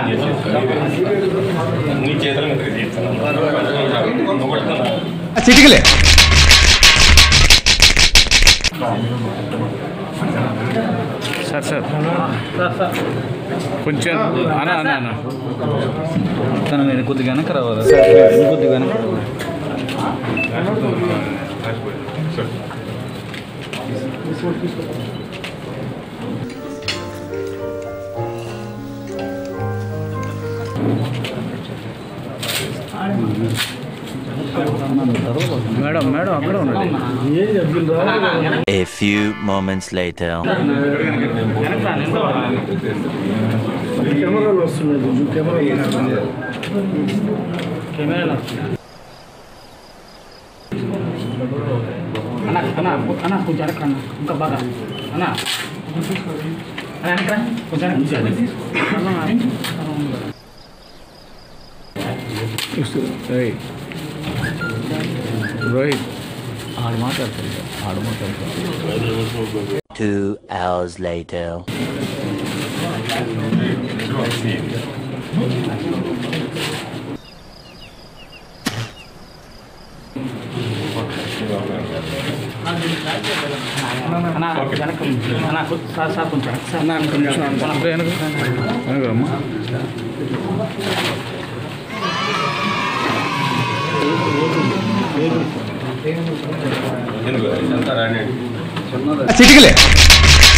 నీ చేతుల మీద తీస్తున్నాను కొడుతున్నా చిటికలే సార్ సార్ కొంచెం అనా అనా అనా తను మీరు కొద్దిగా వెనక రావాలి కొద్దిగా వెనక రావాలి మేడం మేడం అక్కడ ఉండండి A few moments later. అన్న అన్న అన్న కొంచెం వెనక్కి అన్న ఇంకా బాగా అన్న అన్న వెనక్కి రా. కొంచెం వెనక్కి. ఏయ్. రోహిత్ ఆడు మాట్లాడతాడు ఆడు మాట్లాడతాడు Two hours later. అన్న వెనక్కి అన్న కొ- సార్ సార్ కొంచెం వెనక్కి సార్ అన్న కొంచెం వెనక వెనక రమ్మా ఎందుకు ఎంత రాని చిటికలే